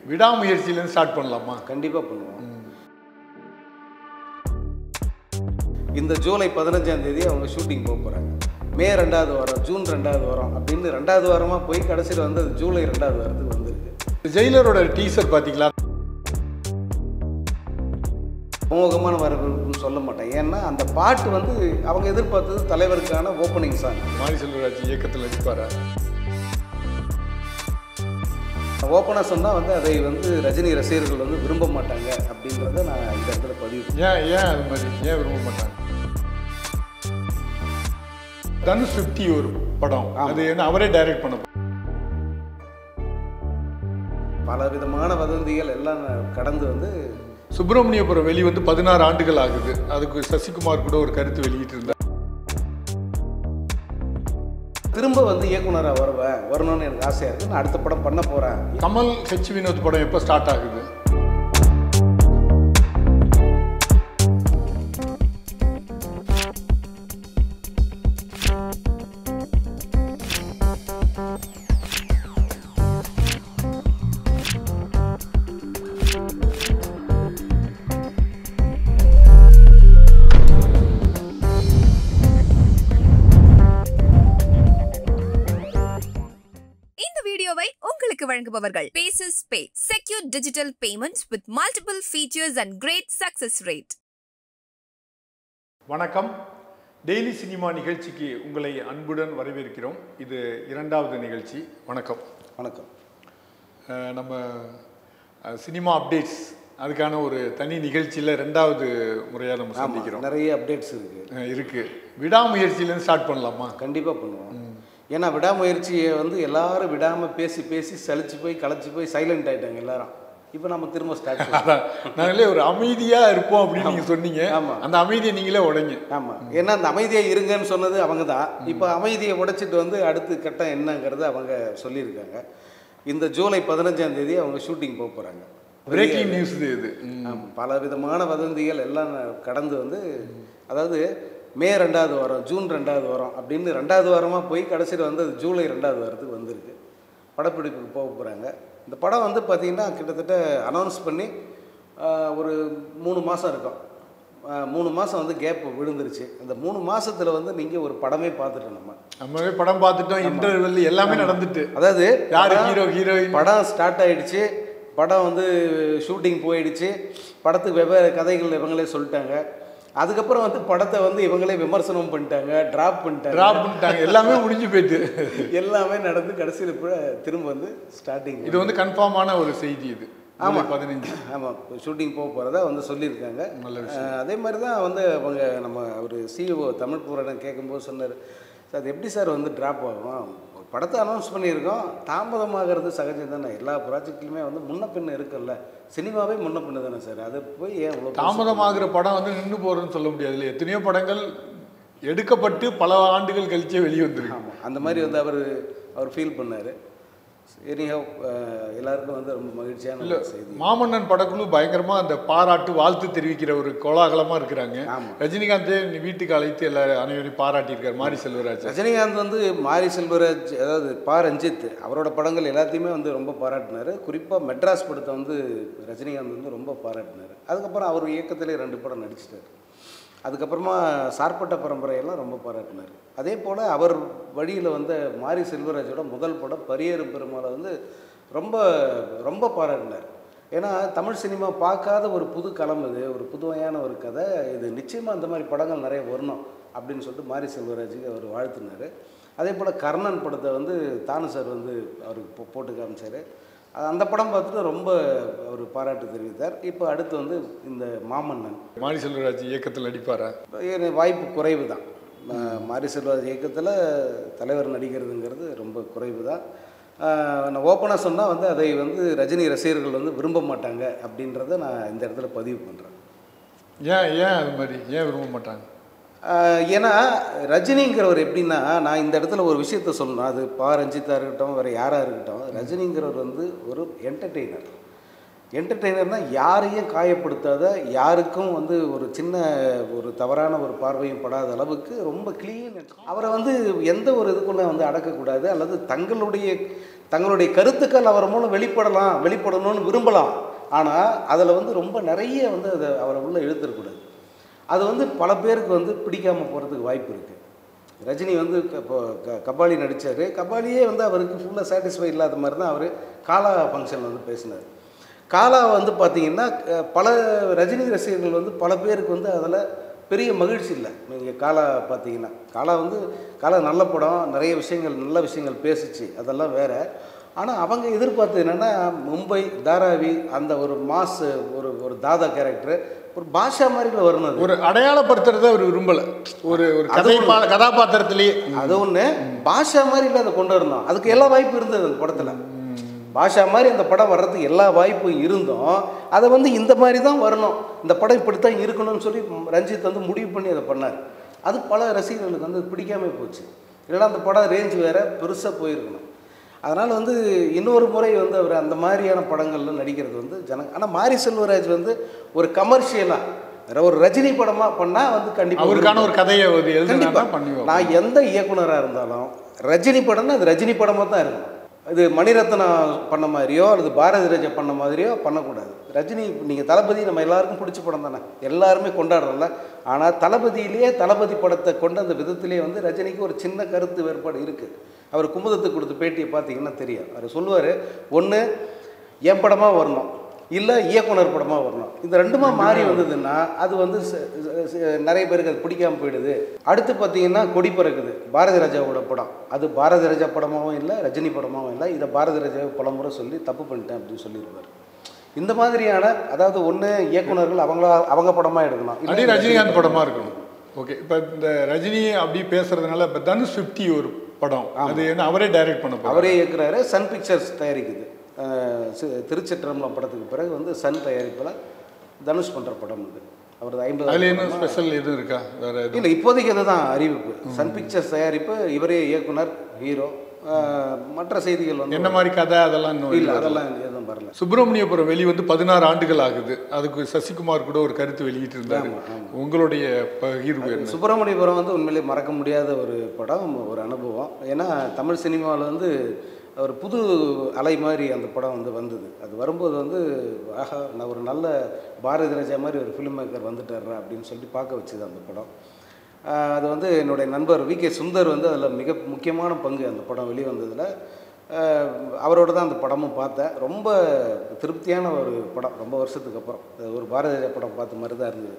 விடாமுயற்சியிலேருந்து start பண்ணலாமா கண்டிப்பாக பண்ணுவோம் இந்த ஜூலை பதினஞ்சாம் தேதி அவங்க ஷூட்டிங் போக போகிறாங்க மே ரெண்டாவது வாரம் ஜூன் ரெண்டாவது வாரம் அப்படின்னு ரெண்டாவது வாரமாக போய் கடைசியில் வந்து அது ஜூலை ரெண்டாவது வாரத்துக்கு வந்திருக்கு ஜெயிலரோட டீசர் பார்த்தீங்களா அமோகமான வரவேற்புன்னு சொல்ல மாட்டேன் ஏன்னா அந்த பாட்டு வந்து அவங்க எதிர்பார்த்தது தலைவருக்கான ஓப்பனிங் சாங் மாரி செல்வராஜ் இயக்கத்தில் நடிப்பாரா ஓப்பனாக சொன்னால் வந்து அதை வந்து ரஜினி ரசிகர்கள் வந்து விரும்ப மாட்டாங்க அப்படின்றத நான் இந்த இடத்துல பதிவு ஏன் ஏன் அது மாதிரி ஏன் விரும்ப மாட்டாங்க தனுஷ் ஃபிஃப்டி ஒரு படம் அது என்ன அவரே டைரக்ட் பண்ண பல விதமான வதந்திகள் எல்லாம் கடந்து வந்து சுப்பிரமணியபுரம் வெளி வந்து பதினாறு ஆண்டுகள் ஆகுது அதுக்கு சசிகுமார் கூட ஒரு கருத்து வெளியிட்டு இருந்தார் திரும்ப வந்து இயக்குனராக வருவேன் வரணும்னு எனக்கு ஆசையாக இருக்குது நான் அடுத்த படம் பண்ண போகிறேன் கமல் ஹெச் வினோத் படம் எப்போ ஸ்டார்ட் ஆகுது இந்த வீடியோவை உங்களுக்கு வழங்குபவர்கள் bases pay secure digital payments with multiple features and great success rate வணக்கம் டெய்லி சினிமா நிகழ்ச்சிக்கு உங்களை அன்புடன் வரவேற்கிறோம் இது இரண்டாவது நிகழ்ச்சி வணக்கம் வணக்கம் அஹ் நம்ம அஹ், சினிமா அப்டேட்ஸ் அதுக்கான ஒரு தனி நிகழ்ச்சியில் ரெண்டாவது முறையாக நம்ம சந்திக்கிறோம் நிறைய அப்டேட்ஸ் இருக்குது அஹ், இருக்கு விடாமுயற்சியிலேருந்து ஸ்டார்ட் பண்ணலாமா கண்டிப்பாக பண்ணுவோம் ஏன்னா விடாமுயற்சியை வந்து எல்லாரும் விடாமல் பேசி பேசி சலிச்சு போய் களைச்சு போய் சைலண்ட் ஆயிட்டாங்க எல்லாரும் இப்போ நம்ம திரும்ப ஸ்டார்ட் அதான் நாங்களே ஒரு அமைதியாக இருப்போம் அப்படின்னு நீங்கள் சொன்னீங்க ஆமா. அந்த அமைதியை நீங்களே உடைங்க ஆமாம் ஏன்னா அந்த அமைதியாக இருங்கன்னு சொன்னது அவங்க தான் இப்போ அமைதியை உடைச்சிட்டு வந்து அடுத்த கட்டம் என்னங்கிறத அவங்க சொல்லியிருக்காங்க இந்த ஜூலை பதினஞ்சாம் தேதி அவங்க ஷூட்டிங் போக போகிறாங்க பிரேக்கிங் நியூஸ் இது ம். ஆமா, பல விதமான வதந்திகள் எல்லாம் கடந்து வந்து அதாவது மே ரெண்டாவது வாரம் ஜூன் ரெண்டாவது வாரம் அப்படின்னு ரெண்டாவது வாரமாக போய் கடைசியில் வந்து அது ஜூலை ரெண்டாவது வாரத்துக்கு வந்திருக்கு படப்பிடிப்புக்கு போக போகிறாங்க இந்த படம் வந்து பார்த்திங்கன்னா கிட்டத்தட்ட அனௌன்ஸ் பண்ணி ஆஹ், ஒரு மூணு மாதம் இருக்கும் ஆஹ், மூணு மாதம் வந்து கேப் விழுந்துருச்சு அந்த மூணு மாசத்துல வந்து நீங்கள் ஒரு படமே பார்த்துட்டோம் நம்ம நம்மவே படம் பார்த்துட்டோம் இன்டர்வெல் எல்லாமே நடந்துட்டு அதாவது யாரு படம்- ஹீரோ ஹீரோயின் படம் ஸ்டார்ட் ஆயிடுச்சு படம் வந்து ஷூட்டிங் போயிடுச்சு படத்துக்கு வெவ்வேறு கதைகள் இவங்களே சொல்லிட்டாங்க அதுக்கப்புறம் வந்து படத்தை வந்து இவங்களே விமர்சனம் பண்ணிட்டாங்க ட்ராப் பண்ணிட்டாங்க டிராப் பண்ணிட்டாங்க எல்லாமே முடிஞ்சு போயிட்டு எல்லாமே நடந்து கடைசியில் இப்போ திரும்ப வந்து ஸ்டார்டிங் இது வந்து கன்ஃபார்மான ஒரு செய்தி இது ஆமா பதினஞ்சு ஆமாம் ஷூட்டிங் போக போகிறதா வந்து சொல்லியிருக்காங்க நல்ல அஹ் அதே மாதிரி தான் வந்து அவங்க நம்ம ஒரு சிஇஓ தமிழ் பூரணன் கேட்கும்போது சொன்னார் சார் அது எப்படி சார் வந்து ட்ராப் ஆகும் ஒரு படத்தை அனௌன்ஸ் பண்ணியிருக்கோம் தாமதமாகிறது சகஜம் தானே எல்லா ப்ராஜெக்ட்லையுமே வந்து முன்ன பின்ன இருக்குல்ல சினிமாவே முன்ன பின்ன தானே சார் அது போய் ஏன் இவ்வளோ தாமதமாகிற படம் வந்து நின்று போறதுன்னு சொல்ல முடியாது இல்லை எத்தனையோ படங்கள் எடுக்கப்பட்டு பல ஆண்டுகள் கழிச்சே வெளியே வந்திருக்கு ஆமாம் அந்த மாதிரி வந்து அவர் அவர் ஃபீல் பண்ணார் எனிஹவ் எல்லாருக்கும் வந்து ரொம்ப மகிழ்ச்சியான இல்ல ஒரு செய்தி மாமன்னன் படக்குழு பயங்கரமா அந்த பாராட்டு வாழ்த்து தெரிவிக்கிற ஒரு கோலாகலமா இருக்கிறாங்க ஆமா. ரஜினிகாந்தே நீ வீட்டுக்கு அழைத்து எல்லா அனைவரையும் பாராட்டியிருக்காரு மாரி செல்வராஜ் ரஜினிகாந்த் வந்து மாரி செல்வராஜ் அதாவது பா ரஞ்சித் அவரோட படங்கள் எல்லாத்தையுமே வந்து ரொம்ப பாராட்டினார் குறிப்பாக மெட்ராஸ் படத்தை வந்து ரஜினிகாந்த் வந்து ரொம்ப பாராட்டினார் அதுக்கப்புறம் அவர் இயக்கத்திலே ரெண்டு படம் நடிச்சிட்டார் அதுக்கப்புறமா சார்பட்ட பரம்பரையெல்லாம் ரொம்ப பாராட்டினார் அதே போல் அவர் வழியில் வந்த மாரி செல்வராஜோட முதல் படம் பரியேறும் பெருமாளை வந்து ரொம்ப ரொம்ப பாராட்டினார் ஏன்னா தமிழ் சினிமா பார்க்காத ஒரு புது களம் இது ஒரு புதுமையான ஒரு கதை இது நிச்சயமாக அந்த மாதிரி படங்கள் நிறைய வரணும் அப்படின்னு சொல்லிட்டு மாரி செல்வராஜுக்கு அவர் வாழ்த்துனார் அதே போல் கர்ணன் படத்தை வந்து தானு சார் வந்து அவருக்கு போ- போட்டு காமிச்சார் அந்த படம் பார்த்துட்டு ரொம்ப அவர் பாராட்டு தெரிவித்தார் இப்போ அடுத்து வந்து இந்த மாமன்னன் மாரி செல்வராஜ் இயக்கத்தில் நடிப்பாரா ஏன்னா வாய்ப்பு குறைவு தான் ம- மாரி செல்வராஜ் இயக்கத்தில் தலைவர் நடிக்கிறதுங்கிறது ரொம்ப குறைவு தான் நான் ஓப்பனாக சொன்னால் வந்து அதை வந்து ரஜினி ரசிகர்கள் வந்து விரும்ப மாட்டாங்க அப்படின்றத நான் இந்த இடத்துல பதிவு பண்ணுறேன் ஏன் ஏன் அது மாதிரி ஏன் விரும்ப மாட்டாங்க ஏன்னா ரஜினிங்கிறவர் எப்படின்னா நான் இந்த இடத்துல ஒரு விஷயத்த சொல்லணும் அது பா ரஞ்சித்தா இருக்கட்டும் வேறு யாராக இருக்கட்டும் ரஜினிங்கிறவர் வந்து ஒரு என்டர்டெய்னர் என்டர்டெய்னர்னால் யாரையும் காயப்படுத்தாத யாருக்கும் வந்து ஒரு சின்ன ஒரு தவறான ஒரு பார்வையும் படாத அளவுக்கு ரொம்ப க்ளீன் அவரை வந்து எந்த ஒரு இதுக்குள்ளே வந்து அடக்கக்கூடாது அல்லது தங்களுடைய தங்களுடைய கருத்துக்கள் அவர் மூலம் வெளிப்படலாம் வெளிப்படணும்னு விரும்பலாம் ஆனால் அதில் வந்து ரொம்ப நிறைய வந்து அதை அவரை உள்ளே இழுத்துடக்கூடாது அது வந்து பல பேருக்கு வந்து பிடிக்காமல் போகிறதுக்கு வாய்ப்பு இருக்குது ரஜினி வந்து க- இப்போ க கபாலி நடித்தார் கபாலியே வந்து அவருக்கு ஃபுல்லாக சாட்டிஸ்ஃபை இல்லாத மாதிரி தான் அவர் காலா ஃபங்க்ஷனில் வந்து பேசினார் காலா வந்து பார்த்தீங்கன்னா க- பல ரஜினி ரசிகர்கள் வந்து பல பேருக்கு வந்து அதில் பெரிய மகிழ்ச்சி இல்லை நீங்கள் காலா பார்த்தீங்கன்னா காலா வந்து காலா நல்ல படம் நிறைய விஷயங்கள் நல்ல விஷயங்கள் பேசுச்சு அதெல்லாம் வேற ஆனால் அவங்க எதிர்பார்த்தது என்னென்னா மும்பை தாராவி அந்த ஒரு மாஸ் ஒரு ஒரு தாதா கேரக்டர் ஒரு பாஷா மாதிரில வரணும் அது ஒரு அடையாளப்படுத்துறத அவர் விரும்பல ஒரு ஒரு கதை பா- கதாபாத்திரத்திலேயே அது ஒன்று பாஷா மாதிரி இல்லை அதை கொண்டு வரணும் அதுக்கு எல்லா வாய்ப்பும் இருந்தது அந்த படத்தில் பாஷா மாதிரி அந்த படம் வர்றதுக்கு எல்லா வாய்ப்பும் இருந்தும் அதை வந்து இந்த மாதிரி தான் வரணும் இந்த படம் இப்படி தான் இருக்கணும்னு சொல்லி ரஞ்சித் வந்து முடிவு பண்ணி அதை பண்ணார் அது பல ரசிகர்களுக்கு வந்து பிடிக்காம போச்சு இல்லைன்னா அந்த படம் ரேஞ்ச் வேற பெருசாக போயிருக்கணும் அதனால் வந்து இன்னொரு முறை வந்து அவர் அந்த மாதிரியான படங்கள்ல நடிக்கிறது வந்து ஜன ஆனால் மாரி செல்வராஜ் வந்து ஒரு கமர்ஷியலாக ஒரு ரஜினி படமாக பண்ணால் வந்து கண்டிப்பாக அவருக்கான ஒரு கதையை ஒரு எழுதுனா கண்டிப்பா பண்ணுவோம் நான் எந்த இயக்குனராக இருந்தாலும் ரஜினி படம்னா அது ரஜினி படமாக தான் இருக்கும் இது மணிரத்னா பண்ண மாதிரியோ அல்லது பாரதி ராஜா பண்ண மாதிரியோ பண்ணக்கூடாது ரஜினி நீங்கள் தளபதி நம்ம எல்லாருக்கும் பிடிச்ச படம் தானே எல்லாருமே கொண்டாடுறோம்ல ஆனால் தளபதியிலேயே தளபதி படத்தை கொண்ட அந்த விதத்திலே வந்து ரஜினிக்கு ஒரு சின்ன கருத்து வேறுபாடு இருக்குது அவர் குமுதத்துக்கு கொடுத்த பேட்டியை பார்த்தீங்கன்னா தெரியும் அவர் சொல்லுவார் ஒன்று என் படமாக வரணும் இல்லை இயக்குனர் படமாக வரணும் இந்த ரெண்டுமா மாறி வந்ததுன்னா அது வந்து ச- ச- ச- நிறைய பேருக்கு அது பிடிக்காம போயிடுது அடுத்து பார்த்தீங்கன்னா கொடி பறக்குது பாரதி ராஜாவோட படம் அது பாரதி ராஜா படமாகவும் இல்லை ரஜினி படமாகவும் இல்லை இதை பாரதி ராஜாவை பலமுறை சொல்லி தப்பு பண்ணிட்டேன் அப்படின்னு சொல்லியிருப்பார் இந்த மாதிரியான அதாவது ஒன்று இயக்குனர்கள் அவங்களா அவங்க படமாக எடுக்கணும் இல்ல அப்படியே ரஜினிகாந்த் படமா இருக்கணும் ஓகே இப்போ இந்த ரஜினி அப்படி பேசுறதுனால இப்போ தனுஷ் ஃபிஃப்டி ஒரு படம் அது என்ன அவரே டைரக்ட் பண்ண போறாரு அவரே இயக்குறாரு சன் பிக்சர்ஸ் தயாரிக்குது அஹ் சி- திருச்சிற்றம்பலம் படத்துக்கு பிறகு வந்து சன் தயாரிப்பில் தனுஷ் பண்ணுற படம் இது அவரது ஐம்பது அதுல என்ன ஸ்பெஷல் எதுவும் இருக்கா வேற எதுவும் இல்லை இப்போதைக்கு இதுதான் அறிவிப்பு சன் பிக்சர்ஸ் தயாரிப்பு இவரே இயக்குனர் ஹீரோ அஹ் மற்ற செய்திகள் வந்து என்ன மாதிரி கதை அதெல்லாம் இன்னும் இல்லை இல்ல. அதெல்லாம் எதுவும் வரல சுப்பிரமணியபுரம் வெளி வந்து பதினாறு ஆண்டுகள் ஆகுது அதுக்கு சசிகுமார் கூட ஒரு கருத்து வெளியிட்டு இருந்தாரு உங்களுடைய பகிர்வு என்ன சுப்பிரமணியபுரம் வந்து உண்மையிலேயே மறக்க முடியாத ஒரு படம் ஒரு அனுபவம் ஏன்னா தமிழ் சினிமாவில் வந்து ஒரு புது அலை மாதிரி அந்த படம் வந்து வந்தது அது வரும்போது வந்து ஆஹா நான் ஒரு நல்ல பாரதி ராஜா மாதிரி ஒரு ஃபிலிம் மேக்கர் வந்துட்டாரா அப்படின்னு சொல்லி பார்க்க வச்சுது அந்த படம் ஆஹ் அது வந்து என்னுடைய நண்பர் வி கே சுந்தர் வந்து அதில் மிக முக்கியமான பங்கு அந்த படம் வெளிவந்ததில் ஆஹ் அவரோட தான் அந்த படமும் பார்த்தேன் ரொம்ப திருப்தியான ஒரு படம் ரொம்ப வருஷத்துக்கு அப்புறம் அது ஒரு பாரதி ராஜா படம் பார்த்த மாதிரி தான் இருந்தது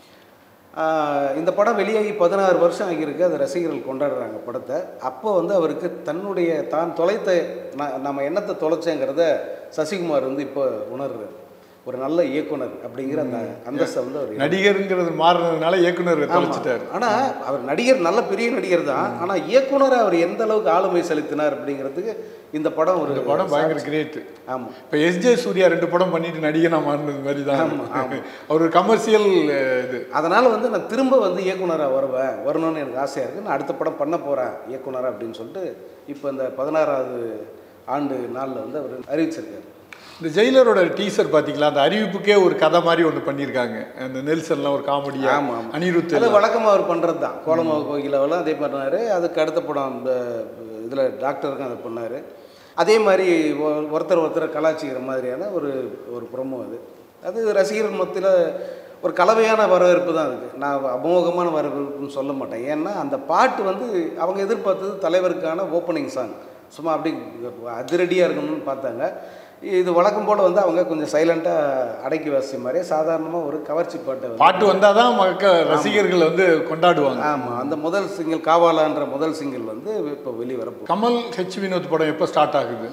ஆஹ் இந்த படம் வெளியாகி பதினாறு வருஷம் ஆகியிருக்கு அதை ரசிகர்கள் கொண்டாடுறாங்க படத்தை அப்போ வந்து அவருக்கு தன்னுடைய தான் தொலைத்த நான் நம்ம எண்ணத்தை தொலைச்சேங்கிறத சசிகுமார் வந்து இப்போ உணர்றாரு ஒரு நல்ல இயக்குனர் அப்படிங்கிற அந்த அந்தஸ்தை வந்து அவர் நடிகருங்கிறது மாறினதுனால இயக்குனர் தொலைச்சிட்டாரு ஆனால் அவர் நடிகர் நல்ல பெரிய நடிகர் தான் ஆனால் இயக்குனரை அவர் எந்த அளவுக்கு ஆளுமை செலுத்தினார் அப்படிங்கிறதுக்கு இந்த படம் ஒரு இந்த படம் பயங்கர கிரேட் ஆமாம் இப்போ எஸ்ஜே சூர்யா ரெண்டு படம் பண்ணிட்டு நடிகனா மாறினது மாதிரி தான் அவர் ஒரு கமர்ஷியல் இது அதனால் வந்து நான் திரும்ப வந்து இயக்குனராக வருவேன் வரணும்னு எனக்கு ஆசையாக இருக்குது நான் அடுத்த படம் பண்ண போகிறேன் இயக்குனராக அப்படின்னு சொல்லிட்டு இப்போ இந்த பதினாறாவது ஆண்டு நாளில் வந்து அவர் அறிவிச்சிருக்காரு இந்த ஜெயிலரோட டீசர் பாத்தீங்களா அந்த அறிவிப்புக்கே ஒரு கதை மாதிரி ஒன்று பண்ணியிருக்காங்க அந்த நெல்சன்லாம் ஒரு காமெடியா ஆமா, ஆமா. அனிருத் அது வழக்கமாக அவர் பண்ணுறது தான் கோலமாவு கோகிலாவெல்லாம் அதே பண்ணார் அதுக்கு அடுத்த படம் இந்த இதில் டாக்டருக்கும் அதை பண்ணார் அதே மாதிரி ஒ- ஒருத்தர் ஒருத்தரை கலாச்சிக்கிற மாதிரியான ஒரு ஒரு ப்ரொமோ அது அது ரசிகர்கள் மத்தியில் ஒரு கலவையான வரவேற்பு தான் அதுக்கு நான் அமோகமான வரவேற்புன்னு சொல்ல மாட்டேன் ஏன்னா அந்த பாட்டு வந்து அவங்க எதிர்பார்த்தது தலைவருக்கான ஓப்பனிங் சாங் சும்மா அப்படி அதிரடியாக இருக்கணும்னு பார்த்தாங்க இது வழக்கம் போல் வந்து அவங்க கொஞ்சம் சைலண்ட்டாக அடக்கி வாசி மாதிரி சாதாரணமாக ஒரு கவர்ச்சி பாட்டை வந்து பாட்டு வந்தாதான் மக்கள் ரசிகர்கள் வந்து கொண்டாடுவாங்க ஆமாம் அந்த முதல் சிங்கிள் காவாலான்ற முதல் சிங்கிள் வந்து இப்போ வெளிவரப்போ கமல் ஹெச் வினோத் படம் எப்போ ஸ்டார்ட் ஆகுது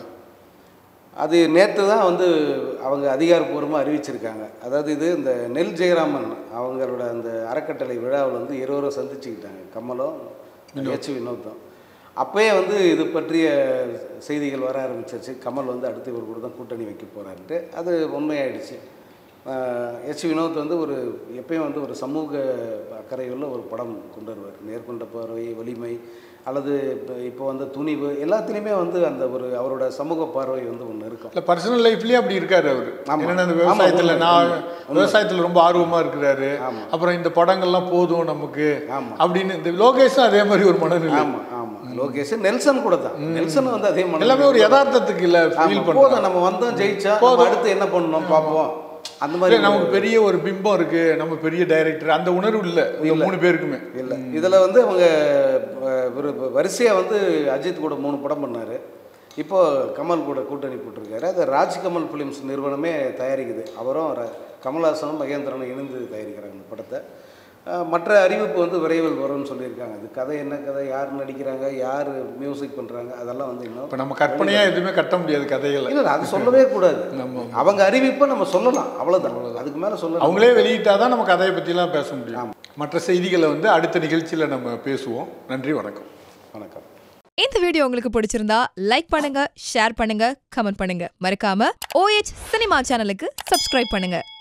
அது நேற்று தான் வந்து அவங்க அதிகாரப்பூர்வமாக அறிவிச்சிருக்காங்க அதாவது இது இந்த நெல் ஜெயராமன் அவங்களோட அந்த அறக்கட்டளை விழாவில் வந்து இருவரும் சந்திச்சுக்கிட்டாங்க கமலும் ஹெச் வினோத்தும் அப்போயே வந்து இது பற்றிய செய்திகள் வர ஆரம்பிச்சிருச்சு கமல் வந்து அடுத்து இவர் கூட தான் கூட்டணி வைக்க போகிறான்ட்டு அது உண்மையாயிடுச்சு ஹெச் வினோத் வந்து ஒரு எப்பயும் வந்து ஒரு சமூக அக்கறையுள்ள ஒரு படம் கொண்டு வருவார் நேர்கொண்ட பார்வை வலிமை அல்லது இப்போ இப்போ வந்து துணிவு எல்லாத்துலேயுமே வந்து அந்த ஒரு அவரோட சமூக பார்வை வந்து ஒன்று இருக்கும் இல்லை பர்சனல் லைஃப்லயே அப்படி இருக்காரு அவர் ஆமா. என்னன்னா இந்த ஆமா, விவசாயத்தில் உண்மை, நான் உண்மை, உண்மை. விவசாயத்தில் ரொம்ப ஆர்வமா இருக்கிறாரு ஆமா. அப்புறம் இந்த படங்கள்லாம் போதும் நமக்கு ஆமா. அப்படின்னு இந்த லோகேஷும் அதே மாதிரி ஒரு மனநிலை ஆமாம் ஆமாம் லோகேஷ் நெல்சன் கூட தான் நெல்சன் வந்து அதே மனநிலை. எல்லாமே ஒரு யதார்த்தத்துக்கு இல்லை ஆமா, ஃபீல் போதும் பண்ணுறோம் நம்ம வந்தோம் ஜெயிச்சா நம்ம அடுத்து என்ன பண்ணணும் பார்ப்போம் அந்த மாதிரி நமக்கு பெரிய ஒரு பிம்பம் இருக்கு நம்ம பெரிய டைரக்டர் அந்த உணர்வு இல்லை இந்த மூணு பேருக்குமே இல்லை இதில் வந்து அவங்க அஹ், ஒரு வரிசையாக வந்து அஜித் கூட மூணு படம் பண்ணார் இப்போ கமல் கூட கூட்டணி போட்டிருக்காரு அது ராஜ்கமல் ஃபிலிம்ஸ் நிறுவனமே தயாரிக்குது அவரும் ர- கமல்ஹாசனும் மகேந்திரனும் இணைந்து தயாரிக்கிறாங்க இந்த படத்தை அஹ், மற்ற அறிவிப்பு வந்து விரைவில் வரும்னு சொல்லியிருக்காங்க அது கதை என்ன கதை யார் நடிக்கிறாங்க யார் மியூசிக் பண்ணுறாங்க அதெல்லாம் வந்து இன்னும் இப்போ நம்ம கற்பனையாக எதுவுமே கட்ட முடியாது கதைகளை இல்லை அது சொல்லவே கூடாது அவங்க அறிவிப்பை நம்ம சொல்லலாம் அவ்வளோதான் அதுக்கு மேலே சொல்லலாம் அவங்களே வெளியிட்டாதான் நம்ம கதையை பற்றிலாம் பேச முடியும் மற்ற செய்திகளை வந்து அடுத்த நிகழ்ச்சியில் நம்ம பேசுவோம் நன்றி வணக்கம் வணக்கம் இந்த வீடியோ உங்களுக்கு பிடிச்சிருந்தா லைக் பண்ணுங்க ஷேர் பண்ணுங்க கமெண்ட் பண்ணுங்க மறக்காம ஓஎச் சினிமா சேனலுக்கு சப்ஸ்கிரைப் பண்ணுங்க